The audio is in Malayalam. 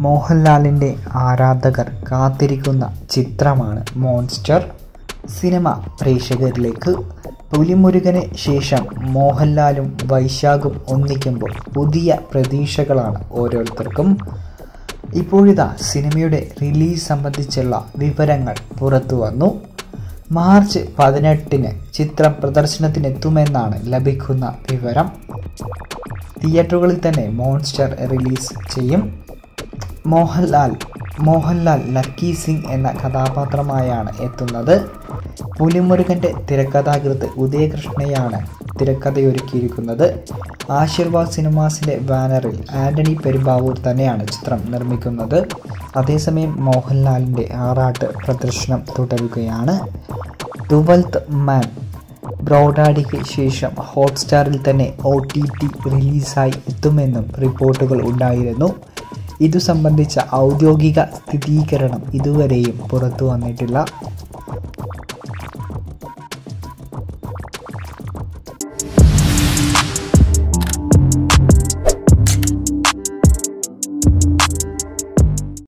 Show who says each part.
Speaker 1: മോഹൻലാലിൻ്റെ ആരാധകർ കാത്തിരിക്കുന്ന ചിത്രമാണ് മോൺസ്റ്റർ സിനിമ പ്രേക്ഷകരിലേക്ക് പുലിമുരുകന് ശേഷം മോഹൻലാലും വൈശാഖും ഒന്നിക്കുമ്പോൾ പുതിയ പ്രതീക്ഷകളാണ് ഓരോരുത്തർക്കും ഇപ്പോഴിതാ സിനിമയുടെ റിലീസ് സംബന്ധിച്ചുള്ള വിവരങ്ങൾ പുറത്തു വന്നു മാർച്ച് പതിനെട്ടിന് ചിത്രം പ്രദർശനത്തിനെത്തുമെന്നാണ് ലഭിക്കുന്ന വിവരം തിയേറ്ററുകളിൽ തന്നെ മോൺസ്റ്റർ റിലീസ് ചെയ്യും മോഹൻലാൽ മോഹൻലാൽ ലക്കി സിംഗ് എന്ന കഥാപാത്രമായാണ് എത്തുന്നത് പുലിമുരുകൻ്റെ തിരക്കഥാകൃത്ത് ഉദയകൃഷ്ണയാണ് തിരക്കഥയൊരുക്കിയിരിക്കുന്നത് ആശീർവാദ് സിനിമാസിൻ്റെ ബാനറിൽ ആന്റണി പെരുമ്പാവൂർ തന്നെയാണ് ചിത്രം നിർമ്മിക്കുന്നത് അതേസമയം മോഹൻലാലിൻ്റെ ആറാട്ട് പ്രദർശനം തുടരുകയാണ് ട്വൽത്ത് മാൻ ബ്രോഡാഡിക്ക് ശേഷം ഹോട്ട്സ്റ്റാറിൽ തന്നെ ഒ ടി ടി റിലീസായി എത്തുമെന്നും റിപ്പോർട്ടുകൾ ഉണ്ടായിരുന്നു ഇതു സംബന്ധിച്ച ഔദ്യോഗിക സ്ഥിരീകരണം ഇതുവരെയും പുറത്തു വന്നിട്ടില്ല